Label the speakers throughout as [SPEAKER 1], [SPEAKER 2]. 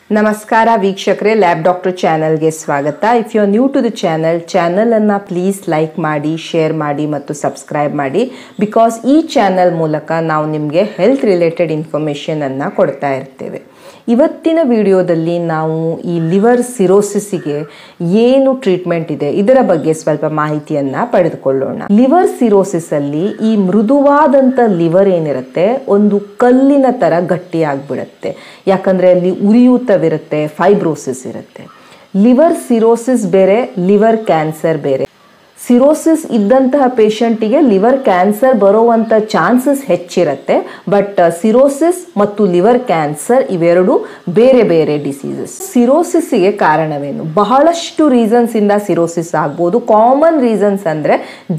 [SPEAKER 1] ನಮಸ್ಕಾರ ವೀಕ್ಷಕರೇ lab doctor ಚಾನಲ್ಗೆ ಸ್ವಾಗತ if you are new to the channel ಚಾನಲನ್ನು ಪ್ಲೀಸ್ ಲೈಕ್ ಮಾಡಿ ಶೇರ್ ಮಾಡಿ ಮತ್ತು ಸಬ್ಸ್ಕ್ರೈಬ್ ಮಾಡಿ ಬಿಕಾಸ್ ಈ ಚಾನಲ್ ಮೂಲಕ ನಾವು ನಿಮಗೆ ಹೆಲ್ತ್ ರಿಲೇಟೆಡ್ ಇನ್ಫಾರ್ಮೇಷನನ್ನು ಕೊಡ್ತಾ ಇರ್ತೇವೆ ಇವತ್ತಿನ ವಿಡಿಯೋದಲ್ಲಿ ನಾವು ಈ ಲಿವರ್ ಸಿರೋಸಿಸ್ಗೆ ಏನು ಟ್ರೀಟ್ಮೆಂಟ್ ಇದೆ ಇದರ ಬಗ್ಗೆ ಸ್ವಲ್ಪ ಮಾಹಿತಿಯನ್ನ ಪಡೆದುಕೊಳ್ಳೋಣ ಲಿವರ್ ಸಿರೋಸಿಸ್ ಅಲ್ಲಿ ಈ ಮೃದುವಾದಂಥ ಲಿವರ್ ಏನಿರುತ್ತೆ ಒಂದು ಕಲ್ಲಿನ ತರ ಗಟ್ಟಿಯಾಗ್ಬಿಡುತ್ತೆ ಯಾಕಂದ್ರೆ ಅಲ್ಲಿ ಉರಿಯೂತವಿರುತ್ತೆ ಫೈಬ್ರೋಸಿಸ್ ಇರುತ್ತೆ ಲಿವರ್ ಸಿರೋಸಿಸ್ ಬೇರೆ ಲಿವರ್ ಕ್ಯಾನ್ಸರ್ ಬೇರೆ ಸಿರೋಸಿಸ್ ಇದ್ದಂತಹ ಪೇಷಂಟಿಗೆ ಲಿವರ್ ಕ್ಯಾನ್ಸರ್ ಬರುವಂಥ ಚಾನ್ಸಸ್ ಹೆಚ್ಚಿರುತ್ತೆ ಬಟ್ ಸಿರೋಸಿಸ್ ಮತ್ತು ಲಿವರ್ ಕ್ಯಾನ್ಸರ್ ಇವೆರಡು ಬೇರೆ ಬೇರೆ ಡಿಸೀಸಸ್ ಸಿರೋಸಿಸ್ಗೆ ಕಾರಣವೇನು ಬಹಳಷ್ಟು ರೀಸನ್ಸ್ ಇಂದ ಸಿರೋಸಿಸ್ ಆಗ್ಬೋದು ಕಾಮನ್ ರೀಸನ್ಸ್ ಅಂದ್ರೆ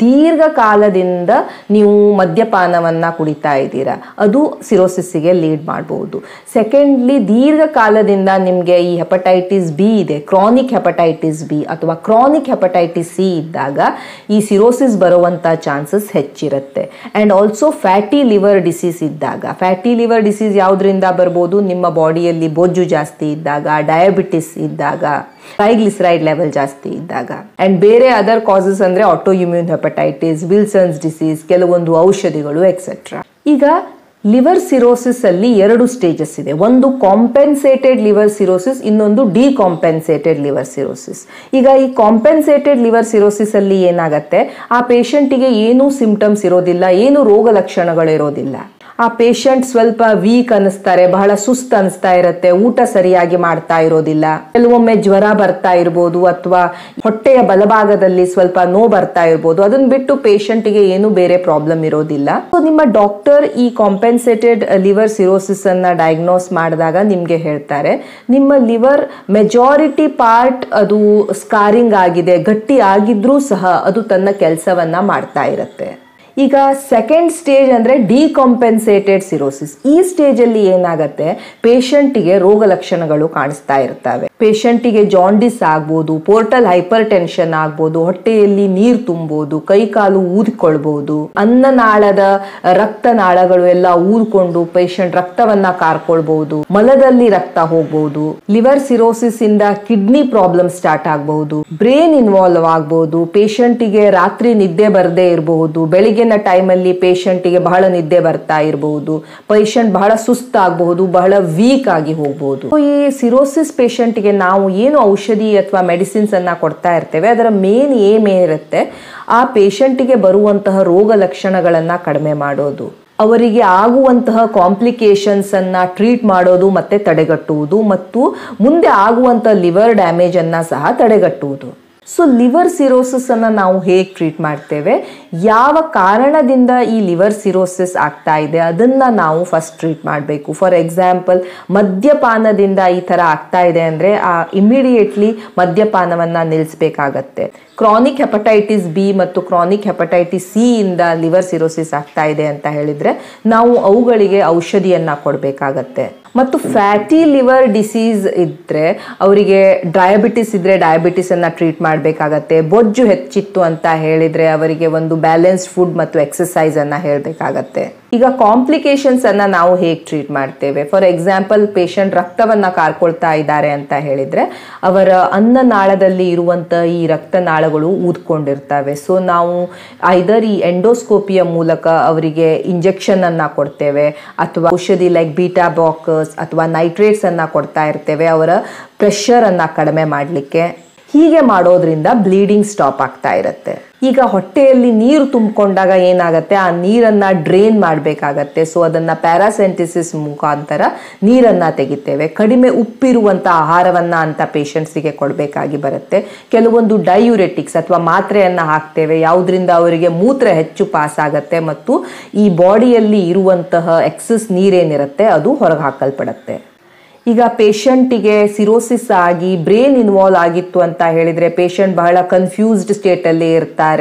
[SPEAKER 1] ದೀರ್ಘಕಾಲದಿಂದ ನೀವು ಮದ್ಯಪಾನವನ್ನ ಕುಡಿತಾ ಇದ್ದೀರಾ ಅದು ಸಿರೋಸಿಸ್ಗೆ ಲೀಡ್ ಮಾಡಬಹುದು ಸೆಕೆಂಡ್ಲಿ ದೀರ್ಘಕಾಲದಿಂದ ನಿಮಗೆ ಈ ಹೆಪಟೈಟಿಸ್ ಬಿ ಇದೆ ಕ್ರಾನಿಕ್ ಹೆಪಟೈಟಿಸ್ ಬಿ ಅಥವಾ ಕ್ರಾನಿಕ್ ಹೆಪಟೈಟಿಸ್ ಸಿ ಇದ್ದಾಗ ಈ ಸಿರೋಸಿಸ್ ಬರುವಂಥ ಚಾನ್ಸಸ್ ಹೆಚ್ಚಿರುತ್ತೆ and also fatty liver disease ಇದ್ದಾಗ ಫ್ಯಾಟಿ ಲಿವರ್ ಡಿಸೀಸ್ ಯಾವುದರಿಂದ ಬರ್ಬೋದು ನಿಮ್ಮ ಬಾಡಿಯಲ್ಲಿ ಬೊಜ್ಜು ಜಾಸ್ತಿ ಇದ್ದಾಗ ಡಯಾಬಿಟಿಸ್ ಇದ್ದಾಗ ಟ್ರೈಗ್ಲಿಸರೈಡ್ ಲೆವೆಲ್ ಜಾಸ್ತಿ ಇದ್ದಾಗ ಆ್ಯಂಡ್ ಬೇರೆ ಅದರ್ ಕಾಸಸ್ ಅಂದರೆ autoimmune hepatitis Wilson's disease ಕೆಲವೊಂದು ಔಷಧಿಗಳು ಎಕ್ಸೆಟ್ರಾ ಈಗ ಲಿವರ್ ಸಿರೋಸಿಸ್ ಅಲ್ಲಿ ಎರಡು ಸ್ಟೇಜಸ್ ಇದೆ ಒಂದು ಕಾಂಪೆನ್ಸೇಟೆಡ್ ಲಿವರ್ ಸಿರೋಸಿಸ್ ಇನ್ನೊಂದು ಡಿಕಾಂಪೆನ್ಸೇಟೆಡ್ ಲಿವರ್ ಸಿರೋಸಿಸ್ ಈಗ ಈ ಕಾಂಪೆನ್ಸೇಟೆಡ್ ಲಿವರ್ ಸಿರೋಸಿಸ್ ಅಲ್ಲಿ ಏನಾಗತ್ತೆ ಆ ಪೇಷಂಟಿಗೆ ಏನೂ ಸಿಂಪ್ಟಮ್ಸ್ ಇರೋದಿಲ್ಲ ಏನು ರೋಗ ಲಕ್ಷಣಗಳು ಇರೋದಿಲ್ಲ ಆ ಪೇಷಂಟ್ ಸ್ವಲ್ಪ ವೀಕ್ ಅನಿಸ್ತಾರೆ ಬಹಳ ಸುಸ್ತು ಅನಿಸ್ತಾ ಇರುತ್ತೆ ಊಟ ಸರಿಯಾಗಿ ಮಾಡ್ತಾ ಇರೋದಿಲ್ಲ ಕೆಲವೊಮ್ಮೆ ಜ್ವರ ಬರ್ತಾ ಇರ್ಬೋದು ಅಥವಾ ಹೊಟ್ಟೆಯ ಬಲಭಾಗದಲ್ಲಿ ಸ್ವಲ್ಪ ನೋವು ಬರ್ತಾ ಇರ್ಬೋದು ಅದನ್ನ ಬಿಟ್ಟು ಪೇಷಂಟ್ಗೆ ಏನು ಬೇರೆ ಪ್ರಾಬ್ಲಮ್ ಇರೋದಿಲ್ಲ ನಿಮ್ಮ ಡಾಕ್ಟರ್ ಈ ಕಾಂಪೆನ್ಸೇಟೆಡ್ ಲಿವರ್ ಸಿರೋಸಿಸ್ ಅನ್ನ ಡಯಾಗ್ನೋಸ್ ಮಾಡಿದಾಗ ನಿಮ್ಗೆ ಹೇಳ್ತಾರೆ ನಿಮ್ಮ ಲಿವರ್ ಮೆಜಾರಿಟಿ ಪಾರ್ಟ್ ಅದು ಸ್ಕಾರಿಂಗ್ ಆಗಿದೆ ಗಟ್ಟಿ ಆಗಿದ್ರೂ ಸಹ ಅದು ತನ್ನ ಕೆಲಸವನ್ನ ಮಾಡ್ತಾ ಇರುತ್ತೆ ಈಗ ಸೆಕೆಂಡ್ ಸ್ಟೇಜ್ ಅಂದರೆ ಡಿಕಾಂಪೆನ್ಸೇಟೆಡ್ ಸಿರೋಸಿಸ್ ಈ ಸ್ಟೇಜಲ್ಲಿ ಏನಾಗುತ್ತೆ ಪೇಷಂಟಿಗೆ ರೋಗ ಲಕ್ಷಣಗಳು ಕಾಣಿಸ್ತಾ ಇರ್ತವೆ ಪೇಷಂಟಿಗೆ ಜಾಂಡಿಸ್ ಆಗ್ಬೋದು ಪೋರ್ಟಲ್ ಹೈಪರ್ ಟೆನ್ಷನ್ ಆಗ್ಬೋದು ಹೊಟ್ಟೆಯಲ್ಲಿ ನೀರು ತುಂಬೋದು ಕೈಕಾಲು ಊದ್ಕೊಳ್ಬಹುದು ಅನ್ನನಾಳದ ರಕ್ತನಾಳಗಳು ಎಲ್ಲ ಊದ್ಕೊಂಡು ಪೇಷಂಟ್ ರಕ್ತವನ್ನ ಕಾರ್ಕೊಳ್ಬಹುದು ಮಲದಲ್ಲಿ ರಕ್ತ ಹೋಗ್ಬಹುದು ಲಿವರ್ ಸಿರೋಸಿಸ್ ಇಂದ ಕಿಡ್ನಿ ಪ್ರಾಬ್ಲಮ್ ಸ್ಟಾರ್ಟ್ ಆಗಬಹುದು ಬ್ರೇನ್ ಇನ್ವಾಲ್ವ್ ಆಗಬಹುದು ಪೇಷಂಟಿಗೆ ರಾತ್ರಿ ನಿದ್ದೆ ಬರದೇ ಇರಬಹುದು ಬೆಳಿಗ್ಗಿನ ಟೈಮಲ್ಲಿ ಪೇಷಂಟಿಗೆ ಬಹಳ ನಿದ್ದೆ ಬರ್ತಾ ಇರಬಹುದು ಪೇಷಂಟ್ ಬಹಳ ಸುಸ್ತಾಗಬಹುದು ಬಹಳ ವೀಕ್ ಆಗಿ ಹೋಗಬಹುದು ಈ ಸಿರೋಸಿಸ್ ಪೇಷಂಟ್ಗೆ ನಾವು ಏನು ಔಷಧಿ ಅಥವಾ ಮೆಡಿಸಿನ್ಸ್ ಅನ್ನ ಕೊಡ್ತಾ ಇರ್ತೇವೆ ಅದರ ಮೇನ್ ಏಮ್ ಏನಿರುತ್ತೆ ಆ ಪೇಷಂಟಿಗೆ ಬರುವಂತಹ ರೋಗ ಲಕ್ಷಣಗಳನ್ನ ಕಡಿಮೆ ಮಾಡೋದು ಅವರಿಗೆ ಆಗುವಂತಹ ಕಾಂಪ್ಲಿಕೇಶನ್ಸ್ ಅನ್ನ ಟ್ರೀಟ್ ಮಾಡೋದು ಮತ್ತೆ ತಡೆಗಟ್ಟುವುದು ಮತ್ತು ಮುಂದೆ ಆಗುವಂತ ಲಿವರ್ ಡ್ಯಾಮೇಜ್ ಅನ್ನ ಸಹ ತಡೆಗಟ್ಟುವುದು ಸೊ ಲಿವರ್ ಸಿರೋಸಿಸ್ ಅನ್ನ ನಾವು ಹೇಗೆ ಟ್ರೀಟ್ ಮಾಡ್ತೇವೆ ಯಾವ ಕಾರಣದಿಂದ ಈ ಲಿವರ್ ಸಿರೋಸಿಸ್ ಆಗ್ತಾ ಇದೆ ಅದನ್ನ ನಾವು ಫಸ್ಟ್ ಟ್ರೀಟ್ ಮಾಡಬೇಕು ಫಾರ್ ಎಕ್ಸಾಂಪಲ್ ಮದ್ಯಪಾನದಿಂದ ಈ ತರ ಆಗ್ತಾ ಇದೆ ಅಂದ್ರೆ ಆ ಇಮಿಡಿಯೇಟ್ಲಿ ಮದ್ಯಪಾನವನ್ನ ನಿಲ್ಲಿಸಬೇಕಾಗತ್ತೆ ಕ್ರಾನಿಕ್ ಹೆಪಟೈಟಿಸ್ ಬಿ ಮತ್ತು ಕ್ರಾನಿಕ್ ಹೆಪಟೈಟಿಸ್ ಸಿ ಇಂದ ಲಿವರ್ ಸಿರೋಸಿಸ್ ಆಗ್ತಾ ಇದೆ ಅಂತ ಹೇಳಿದ್ರೆ ನಾವು ಅವುಗಳಿಗೆ ಔಷಧಿಯನ್ನ ಕೊಡಬೇಕಾಗತ್ತೆ ಮತ್ತು ಫ್ಯಾಟಿ ಲಿವರ್ ಡಿಸೀಸ್ ಇದ್ರೆ ಅವರಿಗೆ ಡಯಾಬಿಟಿಸ್ ಇದ್ರೆ ಡಯಾಬಿಟಿಸ್ ಅನ್ನ ಟ್ರೀಟ್ ಮಾಡಬೇಕಾಗತ್ತೆ ಬೊಜ್ಜು ಹೆಚ್ಚಿತ್ತು ಅಂತ ಹೇಳಿದ್ರೆ ಅವರಿಗೆ ಒಂದು ಬ್ಯಾಲೆನ್ಸ್ಡ್ ಫುಡ್ ಮತ್ತು ಎಕ್ಸಸೈಸ್ ಅನ್ನ ಹೇಳಬೇಕಾಗತ್ತೆ ಈಗ ಕಾಂಪ್ಲಿಕೇಶನ್ಸ್ ಅನ್ನ ನಾವು ಹೇಗೆ ಟ್ರೀಟ್ ಮಾಡ್ತೇವೆ ಫಾರ್ ಎಕ್ಸಾಂಪಲ್ ಪೇಷಂಟ್ ರಕ್ತವನ್ನ ಕಾರ್ಕೊಳ್ತಾ ಇದ್ದಾರೆ ಅಂತ ಹೇಳಿದ್ರೆ ಅವರ ಅನ್ನನಾಳದಲ್ಲಿ ಇರುವಂತ ಈ ರಕ್ತನಾಳಗಳು ಊದ್ಕೊಂಡಿರ್ತವೆ ಸೊ ನಾವು ಐದರ್ ಈ ಎಂಡೋಸ್ಕೋಪಿಯ ಮೂಲಕ ಅವರಿಗೆ ಇಂಜೆಕ್ಷನ್ ಅನ್ನ ಕೊಡ್ತೇವೆ ಅಥವಾ ಔಷಧಿ ಲೈಕ್ ಬೀಟಾ ಬಾಕರ್ಸ್ ಅಥವಾ ನೈಟ್ರೇಟ್ಸ್ ಅನ್ನ ಕೊಡ್ತಾ ಇರ್ತೇವೆ ಅವರ ಪ್ರೆಷರ್ ಅನ್ನ ಕಡಿಮೆ ಮಾಡಲಿಕ್ಕೆ ಹೀಗೆ ಮಾಡೋದ್ರಿಂದ ಬ್ಲೀಡಿಂಗ್ ಸ್ಟಾಪ್ ಆಗ್ತಾ ಇರುತ್ತೆ ಈಗ ಹೊಟ್ಟೆಯಲ್ಲಿ ನೀರು ತುಂಬಿಕೊಂಡಾಗ ಏನಾಗುತ್ತೆ ಆ ನೀರನ್ನ ಡ್ರೈನ್ ಮಾಡಬೇಕಾಗತ್ತೆ ಸೊ ಅದನ್ನ ಪ್ಯಾರಾಸೆಂಟಿಸಿಸ್ ಮುಖಾಂತರ ನೀರನ್ನ ತೆಗಿತೇವೆ ಕಡಿಮೆ ಉಪ್ಪಿರುವಂತ ಆಹಾರವನ್ನ ಅಂತ ಪೇಷಂಟ್ಸಿಗೆ ಕೊಡಬೇಕಾಗಿ ಬರುತ್ತೆ ಕೆಲವೊಂದು ಡಯೂರೆಟಿಕ್ಸ್ ಅಥವಾ ಮಾತ್ರೆಯನ್ನ ಹಾಕ್ತೇವೆ ಯಾವುದರಿಂದ ಅವರಿಗೆ ಮೂತ್ರ ಹೆಚ್ಚು ಪಾಸ್ ಆಗತ್ತೆ ಮತ್ತು ಈ ಬಾಡಿಯಲ್ಲಿ ಇರುವಂತಹ ಎಕ್ಸಸ್ ನೀರೇನಿರುತ್ತೆ ಅದು ಹೊರಗೆ ಹಾಕಲ್ಪಡುತ್ತೆ ಈಗ ಪೇಷಂಟಿಗೆ ಸಿರೋಸಿಸ್ ಆಗಿ ಬ್ರೇನ್ ಇನ್ವಾಲ್ವ್ ಆಗಿತ್ತು ಅಂತ ಹೇಳಿದ್ರೆ ಪೇಷಂಟ್ ಬಹಳ ಕನ್ಫ್ಯೂಸ್ಡ್ ಸ್ಟೇಟಲ್ಲಿ ಇರ್ತಾರೆ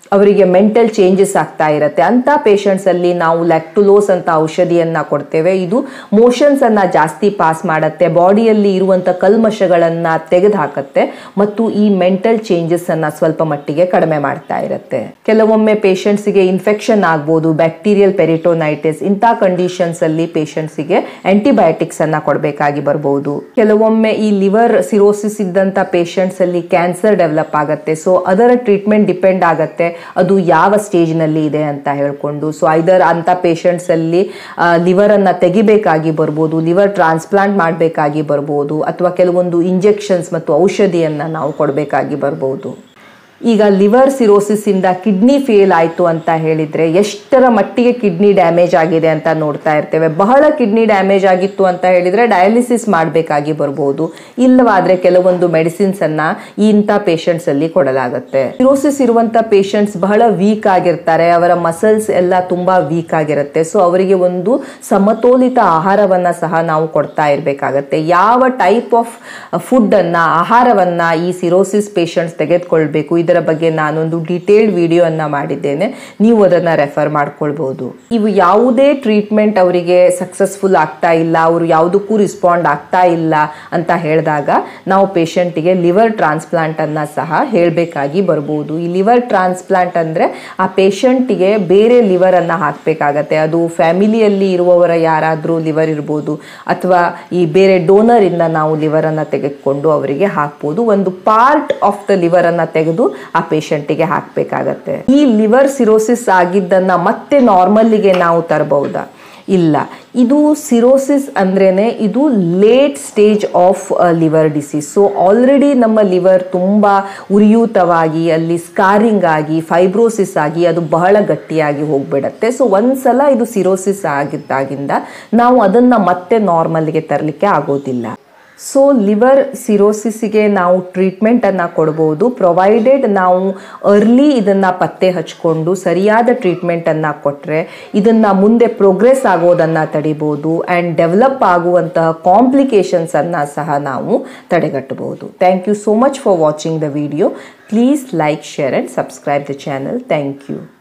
[SPEAKER 1] ಅವರಿಗೆ ಮೆಂಟಲ್ ಚೇಂಜಸ್ ಆಗ್ತಾ ಇರುತ್ತೆ ಅಂತ ಪೇಷಂಟ್ಸ್ ಅಲ್ಲಿ ನಾವು ಲ್ಯಾಕ್ಟುಲೋಸ್ ಅಂತ ಔಷಧಿಯನ್ನ ಕೊಡ್ತೇವೆ ಇದು ಮೋಷನ್ಸ್ ಅನ್ನ ಜಾಸ್ತಿ ಪಾಸ್ ಮಾಡುತ್ತೆ ಬಾಡಿಯಲ್ಲಿ ಇರುವಂತ ಕಲ್ಮಶಗಳನ್ನ ತೆಗೆದು ಹಾಕತ್ತೆ ಮತ್ತು ಈ ಮೆಂಟಲ್ ಚೇಂಜಸ್ ಅನ್ನ ಸ್ವಲ್ಪ ಮಟ್ಟಿಗೆ ಕಡಿಮೆ ಮಾಡ್ತಾ ಇರುತ್ತೆ ಕೆಲವೊಮ್ಮೆ ಪೇಷಂಟ್ಸ್ಗೆ ಇನ್ಫೆಕ್ಷನ್ ಆಗ್ಬೋದು ಬ್ಯಾಕ್ಟೀರಿಯಲ್ ಪೆರಿಟೋನೈಟಿಸ್ ಇಂಥ ಕಂಡೀಷನ್ಸ್ ಅಲ್ಲಿ ಪೇಷಂಟ್ಸ್ಗೆ ಆಂಟಿಬಯೋಟಿಕ್ಸ್ ಅನ್ನ ಕೊಡಬೇಕಾಗಿ ಬರ್ಬೋದು ಕೆಲವೊಮ್ಮೆ ಈ ಲಿವರ್ ಸಿರೋಸಿಸ್ ಇದ್ದಂತ ಪೇಷಂಟ್ಸ್ ಅಲ್ಲಿ ಕ್ಯಾನ್ಸರ್ ಡೆವಲಪ್ ಆಗುತ್ತೆ ಸೊ ಅದರ ಟ್ರೀಟ್ಮೆಂಟ್ ಡಿಪೆಂಡ್ ಆಗುತ್ತೆ ಅದು ಯಾವ ಸ್ಟೇಜ್ ನಲ್ಲಿ ಇದೆ ಅಂತ ಹೇಳ್ಕೊಂಡು ಸೊ ಐದರ್ ಅಂತ ಪೇಷಂಟ್ಸ್ ಅಲ್ಲಿ ಲಿವರ್ ಅನ್ನ ತೆಗಿಬೇಕಾಗಿ ಬರ್ಬೋದು ಲಿವರ್ ಟ್ರಾನ್ಸ್ಪ್ಲಾಂಟ್ ಮಾಡಬೇಕಾಗಿ ಬರ್ಬೋದು ಅಥವಾ ಕೆಲವೊಂದು ಇಂಜೆಕ್ಷನ್ಸ್ ಮತ್ತು ಔಷಧಿಯನ್ನ ನಾವು ಕೊಡಬೇಕಾಗಿ ಬರ್ಬೋದು ಈಗ ಲಿವರ್ ಸಿರೋಸಿಸ್ ಇಂದ ಕಿಡ್ನಿ ಫೇಲ್ ಆಯಿತು ಅಂತ ಹೇಳಿದ್ರೆ ಎಷ್ಟರ ಮಟ್ಟಿಗೆ ಕಿಡ್ನಿ ಡ್ಯಾಮೇಜ್ ಆಗಿದೆ ಅಂತ ನೋಡ್ತಾ ಇರ್ತೇವೆ ಬಹಳ ಕಿಡ್ನಿ ಡ್ಯಾಮೇಜ್ ಆಗಿತ್ತು ಅಂತ ಹೇಳಿದ್ರೆ ಡಯಾಲಿಸಿಸ್ ಮಾಡಬೇಕಾಗಿ ಬರ್ಬೋದು ಇಲ್ಲವಾದ್ರೆ ಕೆಲವೊಂದು ಮೆಡಿಸಿನ್ಸ್ ಅನ್ನ ಇಂಥ ಪೇಷಂಟ್ಸ್ ಅಲ್ಲಿ ಕೊಡಲಾಗುತ್ತೆ ಸಿರೋಸಿಸ್ ಇರುವಂತ ಪೇಷಂಟ್ಸ್ ಬಹಳ ವೀಕ್ ಆಗಿರ್ತಾರೆ ಅವರ ಮಸಲ್ಸ್ ಎಲ್ಲ ತುಂಬಾ ವೀಕ್ ಆಗಿರುತ್ತೆ ಸೊ ಅವರಿಗೆ ಒಂದು ಸಮತೋಲಿತ ಆಹಾರವನ್ನ ಸಹ ನಾವು ಕೊಡ್ತಾ ಇರಬೇಕಾಗತ್ತೆ ಯಾವ ಟೈಪ್ ಆಫ್ ಫುಡ್ ಅನ್ನ ಆಹಾರವನ್ನ ಈ ಸಿರೋಸಿಸ್ ಪೇಷಂಟ್ಸ್ ತೆಗೆದುಕೊಳ್ಬೇಕು ಇದರ ಬಗ್ಗೆ ನಾನೊಂದು ಡೀಟೇಲ್ಡ್ ವಿಡಿಯೋ ಅನ್ನ ಮಾಡಿದ್ದೇನೆ ನೀವು ಅದನ್ನ ರೆಫರ್ ಮಾಡ್ಕೊಳ್ಬಹುದು ಇವು ಯಾವುದೇ ಟ್ರೀಟ್ಮೆಂಟ್ ಅವರಿಗೆ ಸಕ್ಸಸ್ಫುಲ್ ಆಗ್ತಾ ಇಲ್ಲ ಅವರು ಯಾವುದಕ್ಕೂ ರಿಸ್ಪಾಂಡ್ ಆಗ್ತಾ ಇಲ್ಲ ಅಂತ ಹೇಳಿದಾಗ ನಾವು ಪೇಷಂಟಿಗೆ ಲಿವರ್ ಟ್ರಾನ್ಸ್ಪ್ಲಾಂಟ್ ಅನ್ನ ಸಹ ಹೇಳಬೇಕಾಗಿ ಬರ್ಬೋದು ಈ ಲಿವರ್ ಟ್ರಾನ್ಸ್ಪ್ಲಾಂಟ್ ಅಂದ್ರೆ ಆ ಪೇಷಂಟಿಗೆ ಬೇರೆ ಲಿವರ್ ಅನ್ನ ಹಾಕಬೇಕಾಗತ್ತೆ ಅದು ಫ್ಯಾಮಿಲಿಯಲ್ಲಿ ಇರುವವರ ಯಾರಾದರೂ ಲಿವರ್ ಇರ್ಬೋದು ಅಥವಾ ಈ ಬೇರೆ ಡೋನರ್ ಇಂದ ನಾವು ಲಿವರ್ ಅನ್ನ ತೆಗೆದುಕೊಂಡು ಅವರಿಗೆ ಹಾಕ್ಬೋದು ಒಂದು ಪಾರ್ಟ್ ಆಫ್ ದ ಲಿವರ್ ಅನ್ನ ತೆಗೆದು ಆ ಪೇಷಂಟಿಗೆ ಹಾಕಬೇಕಾಗತ್ತೆ ಈ ಲಿವರ್ ಸಿರೋಸಿಸ್ ಆಗಿದ್ದನ್ನ ಮತ್ತೆ ನಾರ್ಮಲ್ಲಿಗೆ ನಾವು ತರಬಹುದಾ ಇಲ್ಲ ಇದು ಸಿರೋಸಿಸ್ ಅಂದ್ರೇನೆ ಇದು late stage of liver disease so already ನಮ್ಮ ಲಿವರ್ ತುಂಬ ಉರಿಯೂತವಾಗಿ ಅಲ್ಲಿ ಸ್ಕಾರಿಂಗ್ ಆಗಿ ಫೈಬ್ರೋಸಿಸ್ ಆಗಿ ಅದು ಬಹಳ ಗಟ್ಟಿಯಾಗಿ ಹೋಗ್ಬಿಡತ್ತೆ ಸೊ ಒಂದ್ಸಲ ಇದು ಸಿರೋಸಿಸ್ ಆಗಿದ್ದಾಗಿಂದ ನಾವು ಅದನ್ನ ಮತ್ತೆ ನಾರ್ಮಲ್ಗೆ ತರಲಿಕ್ಕೆ ಆಗೋದಿಲ್ಲ ಸೊ ಲಿವರ್ ಸಿರೋಸಿಸ್ಗೆ ನಾವು ಟ್ರೀಟ್ಮೆಂಟನ್ನು ಕೊಡ್ಬೋದು ಪ್ರೊವೈಡೆಡ್ ನಾವು ಅರ್ಲಿ ಇದನ್ನು ಪತ್ತೆ ಹಚ್ಕೊಂಡು ಸರಿಯಾದ ಟ್ರೀಟ್ಮೆಂಟನ್ನು ಕೊಟ್ಟರೆ ಇದನ್ನು ಮುಂದೆ ಪ್ರೋಗ್ರೆಸ್ ಆಗೋದನ್ನು ತಡಿಬೋದು ಆ್ಯಂಡ್ ಡೆವಲಪ್ ಆಗುವಂತಹ ಕಾಂಪ್ಲಿಕೇಶನ್ಸನ್ನು ಸಹ ನಾವು ತಡೆಗಟ್ಟಬಹುದು thank you so much for watching the video please like share and subscribe the channel thank you